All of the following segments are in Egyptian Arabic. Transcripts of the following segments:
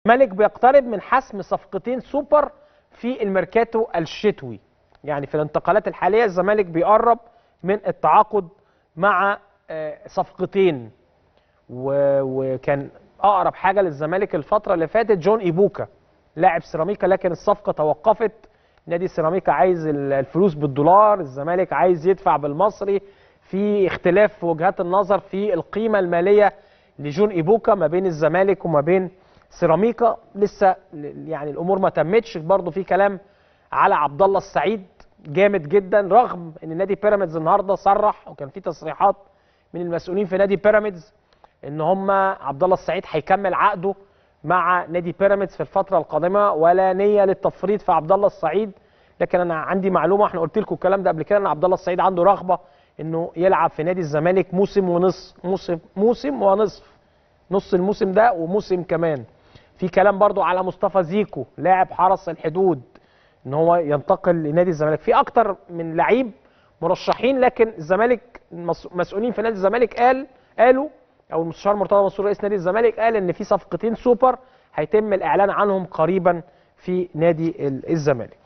الزمالك بيقترب من حسم صفقتين سوبر في الميركاتو الشتوي يعني في الانتقالات الحاليه الزمالك بيقرب من التعاقد مع آه، صفقتين و- وكان اقرب حاجه للزمالك الفتره اللي فاتت جون ايبوكا لاعب سيراميكا لكن الصفقه توقفت نادي سيراميكا عايز ال- الفلوس بالدولار الزمالك عايز يدفع بالمصري في اختلاف في وجهات النظر في القيمه الماليه لجون ايبوكا ما بين الزمالك وما بين سيراميكا لسه ل- يعني الامور ما تمتش برضه في كلام على عبد الله السعيد جامد جدا رغم ان نادي بيراميدز النهارده صرح وكان في تصريحات من المسؤولين في نادي بيراميدز ان هم عبد الله السعيد هيكمل عقده مع نادي بيراميدز في الفتره القادمه ولا نيه للتفريط في عبد الله السعيد لكن انا عندي معلومه احنا قلت لكم الكلام ده قبل كده ان عبد الله السعيد عنده رغبه انه يلعب في نادي الزمالك موسم ونصف موسم موسم ونصف نص الموسم ده وموسم كمان في كلام برضو على مصطفى زيكو لاعب حرس الحدود ان هو ينتقل لنادي الزمالك في اكتر من لعيب مرشحين لكن الزمالك المس- مسؤولين في نادي الزمالك قال قالوا او المستشار مرتضى منصور رئيس نادي الزمالك قال ان في صفقتين سوبر هيتم الاعلان عنهم قريبا في نادي ال- الزمالك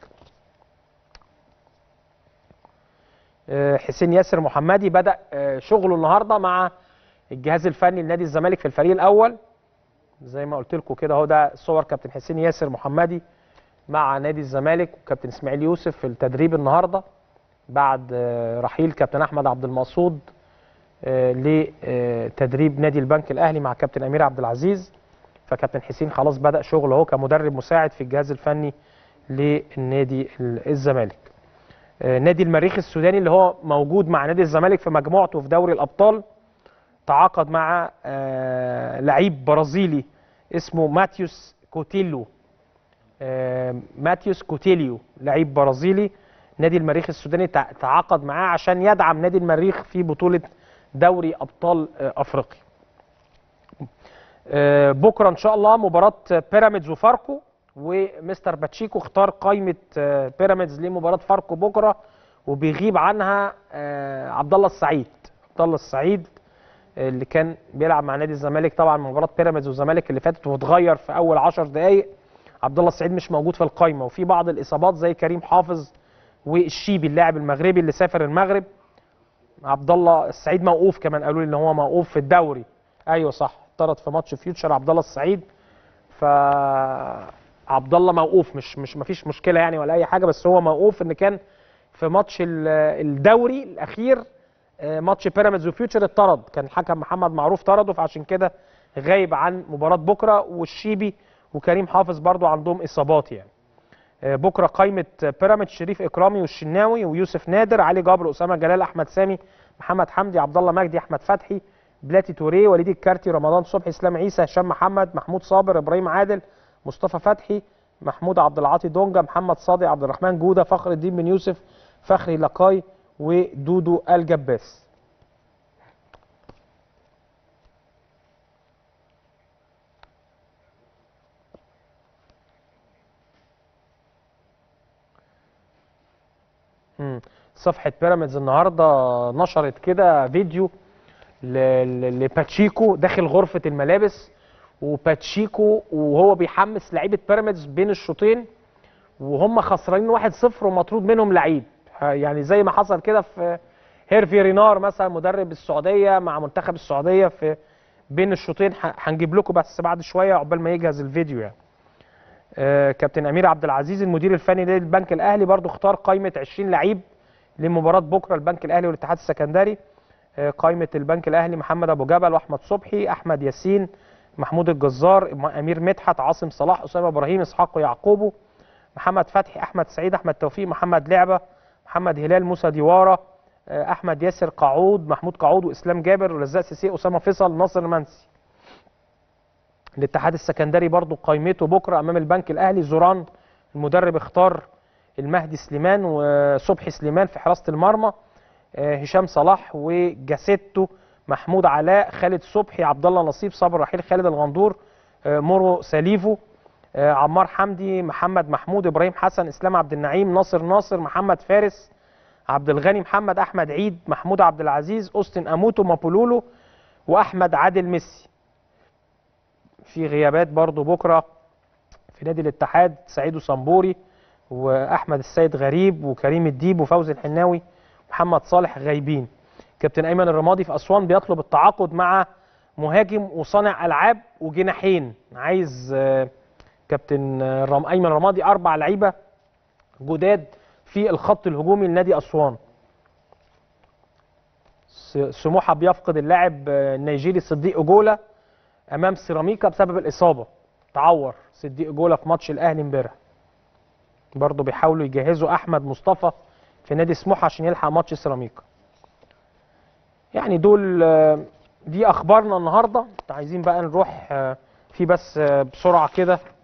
آه، حسين ياسر محمدي بدا آه، شغله النهارده مع الجهاز الفني لنادي الزمالك في الفريق الاول زي ما قلت لكم كده اهو ده صور كابتن حسين ياسر محمدي مع نادي الزمالك وكابتن اسماعيل يوسف في التدريب النهارده بعد آه، رحيل كابتن احمد عبد المقصود آه، لتدريب نادي البنك الاهلي مع كابتن امير عبد العزيز فكابتن حسين خلاص بدا شغله اهو كمدرب مساعد في الجهاز الفني للنادي ال- الزمالك آه، نادي المريخ السوداني اللي هو موجود مع نادي الزمالك في مجموعته في دوري الابطال تعاقد مع آه، لعيب برازيلي اسمه ماتيوس كوتيلو آه، ماتيوس كوتيليو لعيب برازيلي نادي المريخ السوداني تع- تعاقد معاه عشان يدعم نادي المريخ في بطولة دوري أبطال آه، أفريقيا آه، بكرة إن شاء الله مباراة بيراميدز وفاركو ومستر باتشيكو اختار قائمة آه، بيراميدز لمباراة فاركو بكرة وبيغيب عنها آه، عبد الله السعيد عبد الله السعيد اللي كان بيلعب مع نادي الزمالك طبعا مباراه بيراميدز والزمالك اللي فاتت واتغير في اول 10 دقائق عبد الله السعيد مش موجود في القايمه وفي بعض الاصابات زي كريم حافظ والشيبي اللاعب المغربي اللي سافر المغرب عبد الله السعيد موقوف كمان قالوا لي ان هو موقوف في الدوري ايوه صح طرد في ماتش فيوتشر عبد الله السعيد ف عبد الله موقوف مش مش مفيش مشكله يعني ولا اي حاجه بس هو موقوف ان كان في ماتش ال- الدوري الاخير آه، ماتش بيراميدز وفيوتشر اتطرد كان الحكم محمد معروف طرده فعشان كده غايب عن مباراه بكره والشيبي وكريم حافظ برضو عندهم اصابات يعني آه، بكره قائمه بيراميدز شريف اكرامي والشناوي ويوسف نادر علي جبر اسامه جلال احمد سامي محمد حمدي عبد الله مجدي احمد فتحي بلاتي توريه وليد الكارتي رمضان صبحي اسلام عيسى هشام محمد محمود صابر ابراهيم عادل مصطفى فتحي محمود عبد العاطي دونجا محمد صادق عبد الرحمن جوده فخر الدين بن يوسف فخري لقاي ودودو الجباس مم. صفحة بيراميدز النهارده نشرت كده فيديو ل- ل- لباتشيكو داخل غرفة الملابس وباتشيكو وهو بيحمس لعيبة بيراميدز بين الشوطين وهم خسرانين 1-0 ومطرود منهم لعيب ه- يعني زي ما حصل كده في هيرفي رينار مثلا مدرب السعودية مع منتخب السعودية في بين الشوطين ه- هنجيب لكم بس بعد شوية عقبال ما يجهز الفيديو يعني آه، كابتن امير عبد العزيز المدير الفني للبنك الاهلي برضو اختار قائمه 20 لعيب لمباراه بكره البنك الاهلي والاتحاد السكندري آه، قائمه البنك الاهلي محمد ابو جبل واحمد صبحي احمد ياسين محمود الجزار م- امير مدحت عاصم صلاح اسامه ابراهيم اسحاق يعقوبه محمد فتحي احمد سعيد احمد توفيق محمد لعبه محمد هلال موسى ديواره آه، احمد ياسر قعود محمود قعود واسلام جابر ورزاق سيسي اسامه فيصل ناصر منسي الاتحاد السكندري برضو قائمته بكره امام البنك الاهلي زوران المدرب اختار المهدي سليمان وصبحي سليمان في حراسه المرمى آه، هشام صلاح وجاسيتو محمود علاء خالد صبحي عبد الله نصيب صابر رحيل خالد الغندور آه، مورو ساليفو آه، عمار حمدي محمد محمود ابراهيم حسن اسلام عبد النعيم ناصر ناصر محمد فارس عبد الغني محمد احمد عيد محمود عبد العزيز اوستن اموتو مابولولو واحمد عادل ميسي في غيابات برضو بكره في نادي الاتحاد سعيد صنبوري واحمد السيد غريب وكريم الديب وفوزي الحناوي محمد صالح غايبين كابتن ايمن الرمادي في اسوان بيطلب التعاقد مع مهاجم وصانع العاب وجناحين عايز آه، كابتن آه، رم ايمن الرمادي اربع لعيبه جداد في الخط الهجومي لنادي اسوان س- سموحه بيفقد اللاعب آه، النيجيري صديق اجولا امام سيراميكا بسبب الاصابه تعور صديق اجولا في ماتش الاهلي امبارح برضه بيحاولوا يجهزوا احمد مصطفى في نادي سموحه عشان يلحق ماتش سيراميكا يعني دول آه، دي اخبارنا النهارده عايزين بقى نروح آه، في بس آه، بسرعه كده